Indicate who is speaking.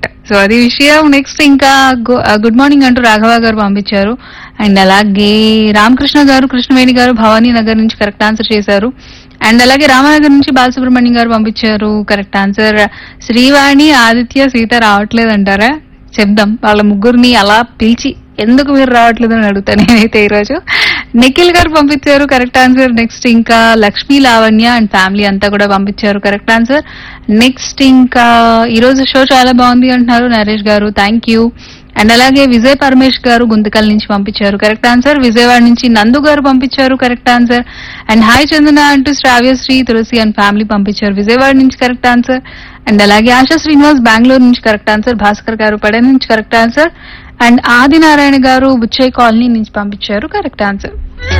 Speaker 1: so అది విషయం next ఇంకా గుడ్ మార్నింగ్ అంటూ రాఘవ గారు పంపించారు అండ్ అలాగే రామకృష్ణ గారు కృష్ణవేణి గారు భవానీ నగర్ నుంచి కరెక్ట్ ఆన్సర్ చేశారు అండ్ అలాగే రామనగర్ నుంచి బాలసుబ్రహ్మణ్యం గారు పంపించారు కరెక్ట్ ఆన్సర్ శ్రీవాణి ఆదిత్య సీత రావట్లేదు అంటారా చెప్దాం వాళ్ళ ముగ్గురిని అలా పిలిచి ఎందుకు మీరు రావట్లేదు అని అడుగుతా నేనైతే ఈరోజు నిఖిల్ గారు పంపించారు కరెక్ట్ ఆన్సర్ నెక్స్ట్ ఇంకా లక్ష్మీ లావణ్య అండ్ ఫ్యామిలీ అంతా కూడా పంపించారు కరెక్ట్ ఆన్సర్ నెక్స్ట్ ఇంకా ఈరోజు షో చాలా బాగుంది అంటున్నారు నరేష్ గారు థ్యాంక్ యూ అండ్ అలాగే విజయ్ పరమేష్ గారు గుంతకల్ నుంచి పంపించారు కరెక్ట్ ఆన్సర్ విజయవాడ నుంచి నందు గారు పంపించారు correct answer and hi Chandana అంటూ శ్రావ్యశ్రీ తులసి అండ్ ఫ్యామిలీ పంపించారు విజయవాడ నుంచి కరెక్ట్ ఆన్సర్ అండ్ అలాగే ఆశా శ్రీనివాస్ బెంగళూరు నుంచి కరెక్ట్ ఆన్సర్ భాస్కర్ గారు పడే నుంచి కరెక్ట్ ఆన్సర్ అండ్ ఆదినారాయణ గారు బుచ్చయ్య కాలనీ నుంచి పంపించారు కరెక్ట్ ఆన్సర్